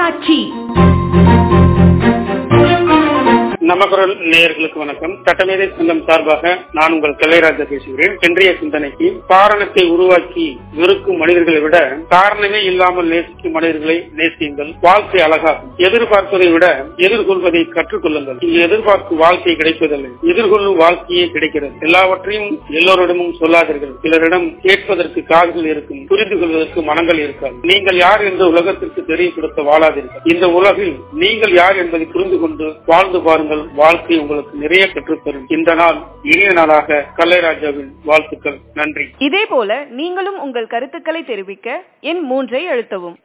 தொலைக்காட்சி நமக்குரல் நேயர்களுக்கு வணக்கம் சட்டமேதை சங்கம் சார்பாக நான் உங்கள் கலைராஜா பேசுகிறேன் இன்றைய சிந்தனைக்கு காரணத்தை உருவாக்கி வெறுக்கும் மனிதர்களை விட காரணமே இல்லாமல் நேசிக்கும் மனிதர்களை நேசியுங்கள் வாழ்க்கை அழகாகும் எதிர்பார்ப்பதை விட எதிர்கொள்வதை கற்றுக்கொள்ளுங்கள் இங்கு எதிர்பார்க்கும் வாழ்க்கை கிடைப்பதில்லை எதிர்கொள்ளும் வாழ்க்கையே கிடைக்கிறது எல்லாவற்றையும் எல்லோரிடமும் சொல்லாதீர்கள் சிலரிடம் கேட்பதற்கு காதுகள் இருக்கும் புரிந்து கொள்வதற்கு மனங்கள் இருக்காது நீங்கள் யார் என்று உலகத்திற்கு தெரியப்படுத்த வாழாதீர்கள் இந்த உலகில் நீங்கள் யார் என்பதை புரிந்து கொண்டு வாழ்ந்து பாருங்கள் வாழ்க்கை உங்களுக்கு நிறைய கற்றுத்தரும் இந்த நாள் இனிய நாளாக கலைராஜாவின் வாழ்த்துக்கள் நன்றி இதே போல நீங்களும் உங்கள் கருத்துக்களை தெரிவிக்க எண் மூன்றை அழுத்தவும்